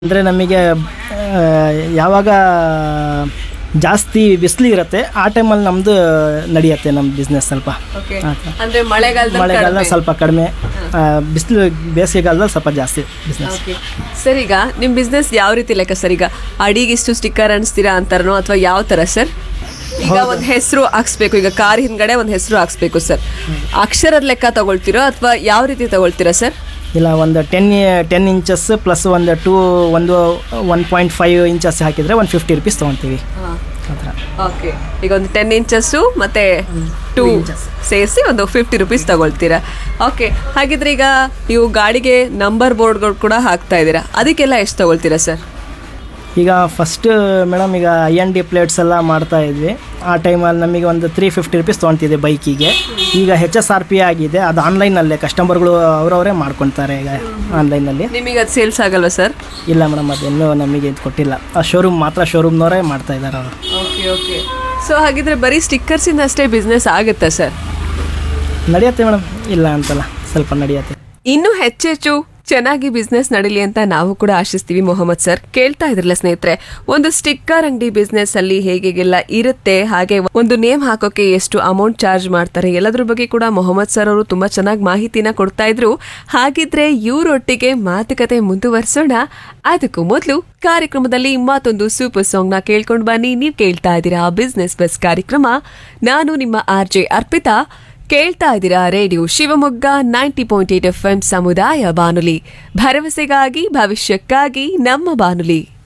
ಅಂದರೆ ನಮಗೆ ಆ, ಯಾವಾಗ ಜಾಸ್ತಿ ಬಿಸಿಲು ಇರುತ್ತೆ ಆ ಟೈಮಲ್ಲಿ ನಮ್ಮದು ನಡೆಯುತ್ತೆ ನಮ್ಮ ಬಿಸ್ನೆಸ್ ಸ್ವಲ್ಪ ಓಕೆ ಆತ. ಅಂದ್ರೆ ಮಳೆಗಾಲದಲ್ಲಿ ಮಳೆಗಾಲ ಕಡಿಮೆ. ಸ್ವಲ್ಪ ಕಡಿಮೆ ಬಿಸಿಲು ಬೇಸಿಗೆಗಾಲದಲ್ಲಿ ಸ್ವಲ್ಪ ಜಾಸ್ತಿ ಬಿಸ್ನೆಸ್ ಓಕೆ ಸರ್ ಈಗ ನಿಮ್ಮ ಬಿಸ್ನೆಸ್ ಯಾವ ರೀತಿ ಲೆಕ್ಕ ಸರ್ ಈಗ ಅಡಿಗೆ ಇಷ್ಟು ಸ್ಟಿಕ್ಕರ್ ಅನ್ಸ್ತೀರಾ ಅಂತಾರನೋ ಅಥವಾ ಯಾವ ಥರ ಸರ್ ಈಗ ಒಂದು ಹೆಸರು ಹಾಕ್ಸ್ಬೇಕು ಈಗ ಕಾರ್ ಹಿಂದ್ಗಡೆ ಒಂದು ಹೆಸರು ಹಾಕ್ಸ್ಬೇಕು ಸರ್ ಅಕ್ಷರದ ಲೆಕ್ಕ ತಗೊಳ್ತೀರೋ ಅಥವಾ ಯಾವ ರೀತಿ ತಗೊಳ್ತೀರಾ ಸರ್ ಇಲ್ಲ ಒಂದು ಟೆನ್ ಟೆನ್ ಇಂಚಸ್ ಪ್ಲಸ್ ಒಂದು ಟೂ ಒಂದು ಒನ್ ಪಾಯಿಂಟ್ ಫೈವ್ ಇಂಚಸ್ ಹಾಕಿದರೆ ಒಂದು ಫಿಫ್ಟಿ ರುಪೀಸ್ ತೊಗೊತೀವಿ ಆ ಥರ ಓಕೆ ಈಗ ಒಂದು ಟೆನ್ ಇಂಚಸ್ಸು ಮತ್ತೆ ಟೂ ಸೇರಿಸಿ ಒಂದು ಫಿಫ್ಟಿ ರುಪೀಸ್ ತಗೊಳ್ತೀರಾ ಓಕೆ ಹಾಗಿದ್ರೆ ಈಗ ನೀವು ಗಾಡಿಗೆ ನಂಬರ್ ಬೋರ್ಡ್ಗಳು ಕೂಡ ಹಾಕ್ತಾ ಇದ್ದೀರಾ ಅದಕ್ಕೆಲ್ಲ ಎಷ್ಟು ತಗೊಳ್ತೀರಾ ಸರ್ ಈಗ ಫಸ್ಟ್ ಮೇಡಮ್ ಈಗ ಐ ಎನ್ ಡಿ ಪ್ಲೇಟ್ಸ್ ಎಲ್ಲ ಮಾಡ್ತಾ ಇದ್ವಿ ಆ ಟೈಮಲ್ಲಿ ನಮಗೆ ಒಂದು ತ್ರೀ ಫಿಫ್ಟಿ ರುಪೀಸ್ ತೊಗೊತಿದೆ ಬೈಕಿಗೆ ಈಗ ಹೆಚ್ ಎಸ್ ಆರ್ ಪಿ ಆಗಿದೆ ಅದು ಆನ್ಲೈನಲ್ಲೇ ಕಸ್ಟಮರ್ಗಳು ಅವರವರೇ ಮಾಡ್ಕೊತಾರೆ ಈಗ ಆನ್ಲೈನಲ್ಲಿ ನಿಮಗೆ ಅದು ಸೇಲ್ಸ್ ಆಗಲ್ವಾ ಸರ್ ಇಲ್ಲ ಮೇಡಮ್ ಅದಿನ್ನೂ ನಮಗೆ ಇದು ಕೊಟ್ಟಿಲ್ಲ ಆ ಶೋರೂಮ್ ಮಾತ್ರ ಶೋರೂಮ್ನವರೇ ಮಾಡ್ತಾ ಇದ್ದಾರೆ ಅವರು ಓಕೆ ಓಕೆ ಸೊ ಹಾಗಿದ್ರೆ ಬರೀ ಸ್ಟಿಕ್ಕರ್ಸಿಂದ ಅಷ್ಟೇ ಬಿಸ್ನೆಸ್ ಆಗುತ್ತಾ ಸರ್ ನಡೆಯುತ್ತೆ ಮೇಡಮ್ ಇಲ್ಲ ಅಂತಲ್ಲ ಸ್ವಲ್ಪ ನಡೆಯುತ್ತೆ ಇನ್ನೂ ಹೆಚ್ಚೆಚ್ಚು ಚೆನ್ನಾಗಿ ಬಿಸ್ನೆಸ್ ನಡೀಲಿ ಅಂತ ನಾವು ಕೂಡ ಆಶಿಸ್ತೀವಿ ಮೊಹಮ್ಮದ್ ಸರ್ ಕೇಳ್ತಾ ಇದ್ರಲ್ಲ ಸ್ನೇಹಿತರೆ ಒಂದು ಸ್ಟಿಕ್ಕರ್ ಅಂಗಡಿ ಬಿಸ್ನೆಸ್ ಅಲ್ಲಿ ಹೇಗೆಲ್ಲ ಇರುತ್ತೆ ಹಾಗೆ ಒಂದು ನೇಮ್ ಹಾಕೋಕೆ ಎಷ್ಟು ಅಮೌಂಟ್ ಚಾರ್ಜ್ ಮಾಡ್ತಾರೆ ಎಲ್ಲದ್ರ ಬಗ್ಗೆ ಕೂಡ ಮೊಹಮ್ಮದ್ ಸರ್ ಅವರು ತುಂಬಾ ಚೆನ್ನಾಗಿ ಮಾಹಿತಿನ ಕೊಡ್ತಾ ಇದ್ರು ಹಾಗಿದ್ರೆ ಇವರೊಟ್ಟಿಗೆ ಮಾತುಕತೆ ಮುಂದುವರಿಸೋಣ ಅದಕ್ಕೂ ಮೊದಲು ಕಾರ್ಯಕ್ರಮದಲ್ಲಿ ಮತ್ತೊಂದು ಸೂಪರ್ ಸಾಂಗ್ ನ ಕೇಳ್ಕೊಂಡು ಬನ್ನಿ ನೀವು ಕೇಳ್ತಾ ಇದ್ದೀರಾ ಬಿಸ್ನೆಸ್ ಬಸ್ ಕಾರ್ಯಕ್ರಮ ನಾನು ನಿಮ್ಮ ಆರ್ ಜೆ ಅರ್ಪಿತಾ ಕೇಳ್ತಾ ಇದ್ದೀರಾ radio Shivamogga ninety point eight F M ಸಮುದಾಯ ಬಾನುಲಿ ಭರವಸೆಗಾಗಿ ಭವಿಷ್ಯಕ್ಕಾಗಿ ನಮ್ಮ ಬಾನುಲಿ